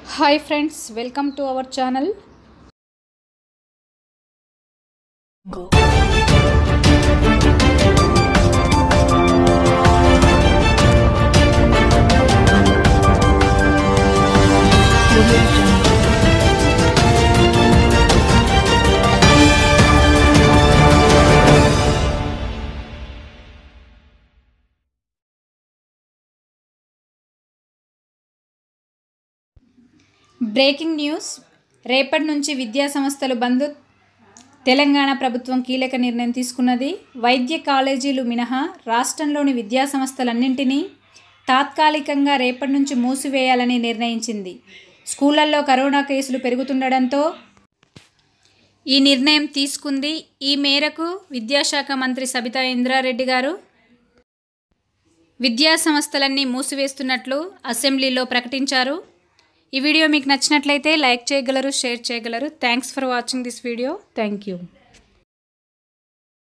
hi friends welcome to our channel breaking news రేపటి నుంచి విద్యా సంస్థలు బంద్ తెలంగాణ ప్రభుత్వం కీలక నిర్ణయం తీసుకున్నది వైద్య కాలేజీలు మినహా రాష్ట్రంలోని విద్యా సంస్థలన్నింటినీ తాత్కాలికంగా రేపటి నుంచి మూసివేయాలని నిర్ణయించింది స్కూళ్లలో కరోనా కేసులు పెరుగుతుండడంతో ఈ నిర్ణయం తీసుకుంది ఈ మేరకు విద్యాశాఖ మంత్రి సబితా ఇంద్రారెడ్డి గారు విద్యా సంస్థలన్నీ మూసివేస్తున్నట్లు అసెంబ్లీలో ప్రకటించారు ఈ వీడియో మీకు నచ్చినట్లయితే లైక్ చేయగలరు షేర్ చేయగలరు thanks for watching this video thank you